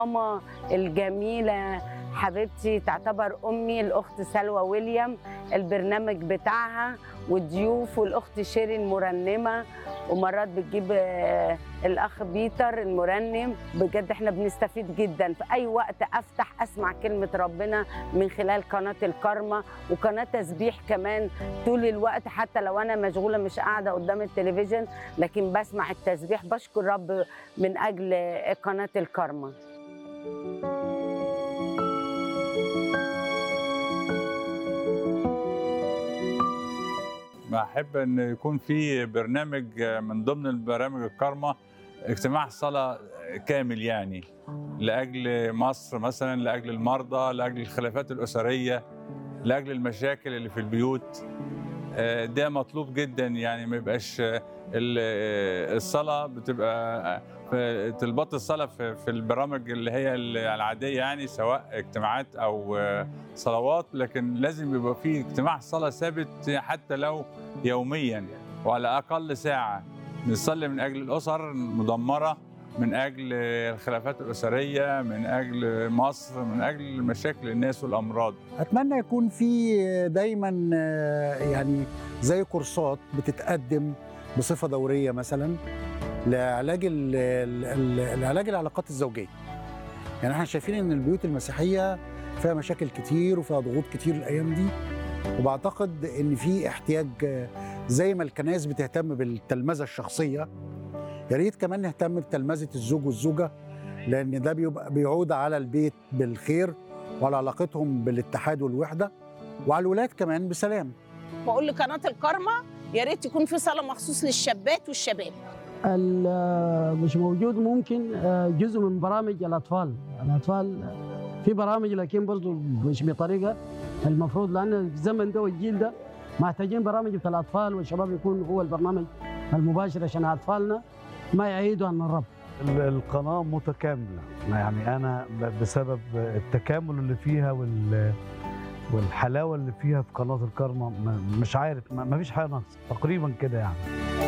ماما الجميلة حبيبتي تعتبر أمي الأخت سلوى ويليام البرنامج بتاعها والضيوف والأخت شيري المرنمة ومرات بتجيب آه، الأخ بيتر المرنم بجد احنا بنستفيد جدا في أي وقت أفتح أسمع كلمة ربنا من خلال قناة الكرمة وقناة تسبيح كمان طول الوقت حتى لو أنا مشغولة مش قاعدة قدام التلفزيون لكن بسمع التسبيح بشكر رب من أجل قناة الكرمة بحب ان يكون في برنامج من ضمن البرامج الكارما اجتماع صلاة كامل يعني لأجل مصر مثلا لأجل المرضى لأجل الخلافات الأسرية لأجل المشاكل اللي في البيوت آه، ده مطلوب جدا يعني ما يبقاش آه، ال- آه، الصلاة بتبقى آه، في- تلبط الصلاة في في البرامج اللي هي العادية يعني سواء اجتماعات أو آه، صلوات لكن لازم يبقى في اجتماع صلاة ثابت حتى لو يوميا وعلى اقل ساعه نصلي من اجل الاسر المدمره من اجل الخلافات الاسريه من اجل مصر من اجل مشاكل الناس والامراض اتمنى يكون في دايما آه، يعني زي كورسات بتتقدم بصفه دوريه مثلا لعلاج ال- ال- ال- العلاج العلاقات الزوجيه يعني احنا شايفين ان البيوت المسيحيه فيها مشاكل كتير وفيها ضغوط كتير الايام دي وبعتقد ان في احتياج آه، زي ما الكنائس بتهتم بالتلمذه الشخصيه يا ريت كمان نهتم بتلمذه الزوج والزوجه لان ده بيبقى بيعود على البيت بالخير وعلى علاقتهم بالاتحاد والوحده وعلى الولاد كمان بسلام بقول لقناه الكرمه يا ريت يكون في صاله مخصوص للشابات والشباب ال- مش موجود ممكن آه، جزء من برامج الأطفال الأطفال في برامج لكن برضو مش بطريقة المفروض لأن الزمن ده والجيل ده محتاجين برامج بتاع الأطفال والشباب يكون هو البرنامج المباشر عشان أطفالنا ما يعيدوا عن الرب ال- القناة متكاملة يعني أنا ب- بسبب التكامل اللي فيها وال والحلاوة اللي فيها في قناة الكرمة ما- مش عارف ما ما فيش حاجة ناقصة تقريبا كده يعني